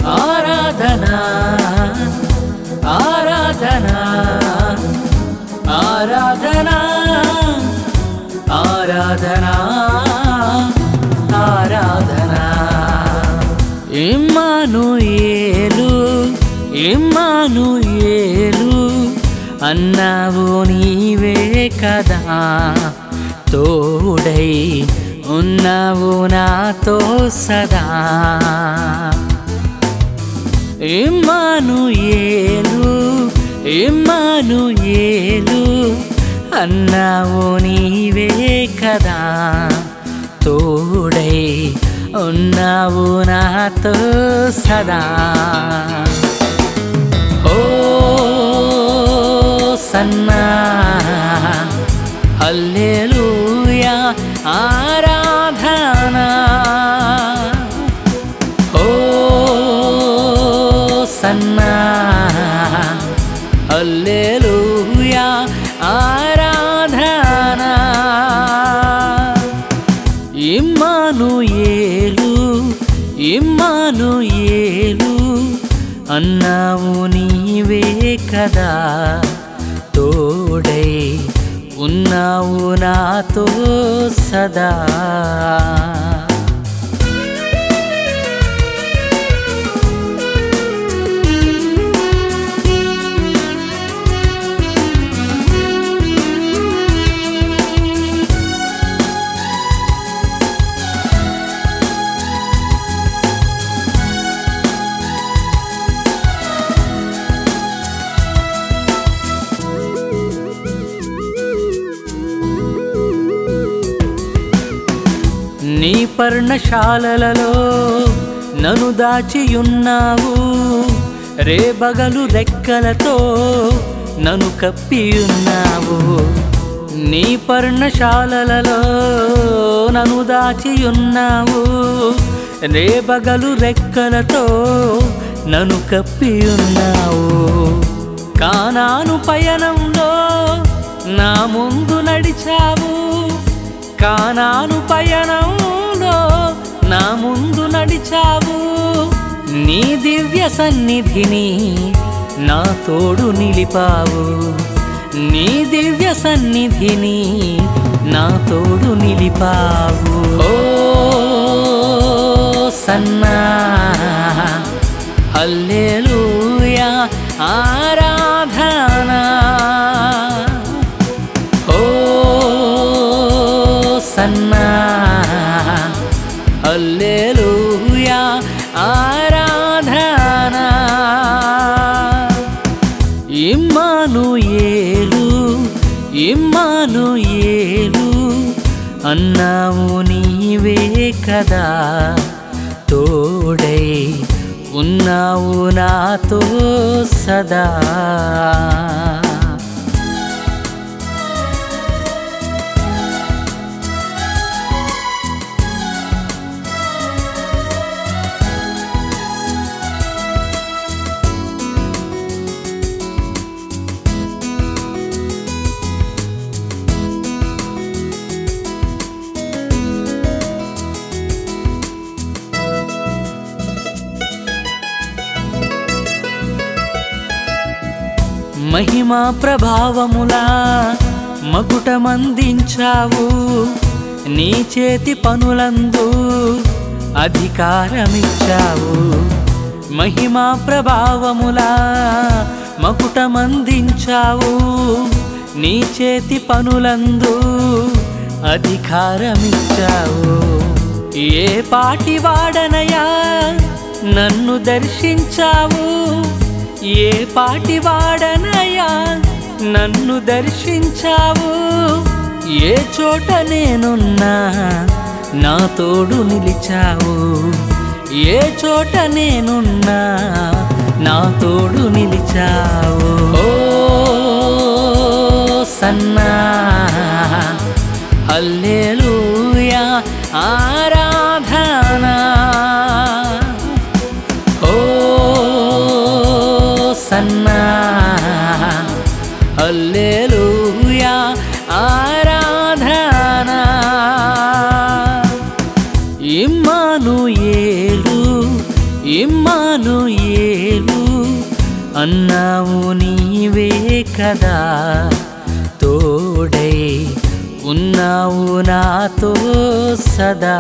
ఆరాధనా ఆరాధనా ఆరాధనా ఆరాధనా ఆరాధనా ఇమ్మానుయేలు ఇమ్మానుయేలు అన్నావు నీవే కదా తోడై ఉన్నావు నాతో సదా ఇమ్మానుయేలు ఇమ్మానుయేలు అన్నావు నీవే కదా తోడై ఉన్నావు నాతో సదా ఓ సన్నా హల్లెలూయా ఆరాధనా ఓ సన్నా హల్లెలూయా ఆరాధనా ఇమ్మానుయేలు ఇమ్మానుయేలు అన్నావు నీవే కదా తోడై ఉన్నావు నాతో సదా నీ పర్ణశాలలలో నన్ను దాచియున్నావు రేబగలు రెక్కలతో నన్ను కప్పియున్నావు నీ పర్ణశాలలలో నన్ను దాచియున్నావు రేబగలు రెక్కలతో నన్ను కప్పియున్నావు కానాను పయనంలో నా ముందు నడిచావు కానాను పయనంలో నా ముందు నడిచావు నీ దివ్య సన్నిధిని నా తోడు నిలిపావు నీ దివ్య సన్నిధిని నా తోడు నిలిపావు ఓ సన్నా హల్లెలూయా ఆరాధనా ఓ సన్నా హల్లెలూయా ఆరాధనా ఇమ్మానుయేలు ఇమ్మానుయేలు అన్నావు నీవే కదా తోడై ఉన్నావు నాతో సదా మహిమా ప్రభావములా మకుటమందించావు నీ చేతి పనులందు అధికారమిచ్చావు మహిమా ప్రభావములా మకుటమందించావు నీ చేతి పనులందు అధికారమిచ్చావు ఏ పాటి వాడనయా నన్ను దర్శించావు ఏ పాటి వాడనయా నన్ను దర్శించావు ఏ చోట నేనున్నా నా తోడు నిలిచావు ఏ చోట నేనున్నా నా తోడు నిలిచావు ఓ సన్నా హల్లెలూయా ఆరాధనా ఓ సన్నా హల్లెలూయా ఆరాధనా ఇమ్మానుయేలు ఇమ్మాను ఏలు అన్నావు నీవే కదా తోడై ఉన్నావు నాతో సదా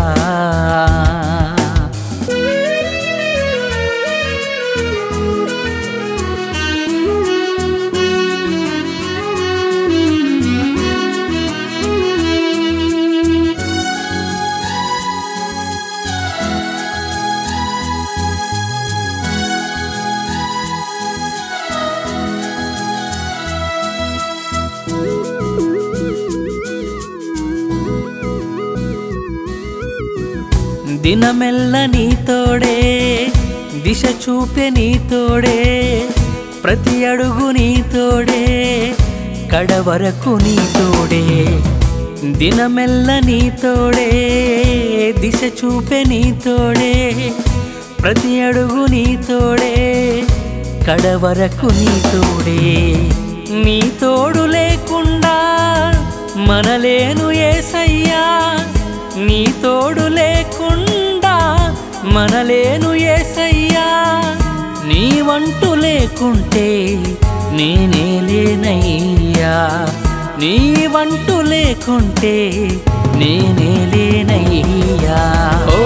దినమెల్ల నీతోడే దిశ చూపే నీతోడే ప్రతి అడుగు నీతోడే కడవరకు నీతోడే దినమెల్ల నీతోడే దిశ చూపే నీతోడే ప్రతి అడుగు నీతోడే కడవరకు నీతోడే నీ తోడు లేకుండా మనలేను ఏసయ్యా నీ తోడు లేకుండా మనలేను ఏసయ్యా నీ వంటు లేకుంటే నేనే లేనయ్యా నీ వంటు లేకుంటే నేనే లేనయ్యా ఓ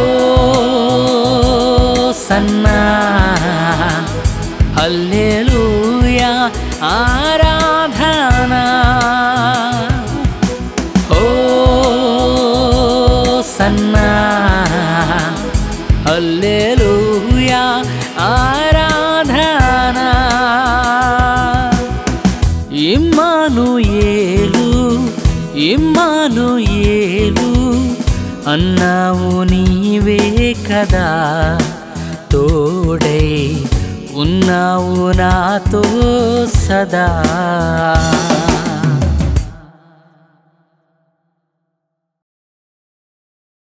సన్నా హల్లెలూయా ఆరాధనా ఓ సన్నా హల్లెలూయా ఆరాధనా ఇమ్మాను ఏలు ఇమ్మాను ఏలు అన్నావు నీవే కదా తోడై ఉన్నావు నాతో సదా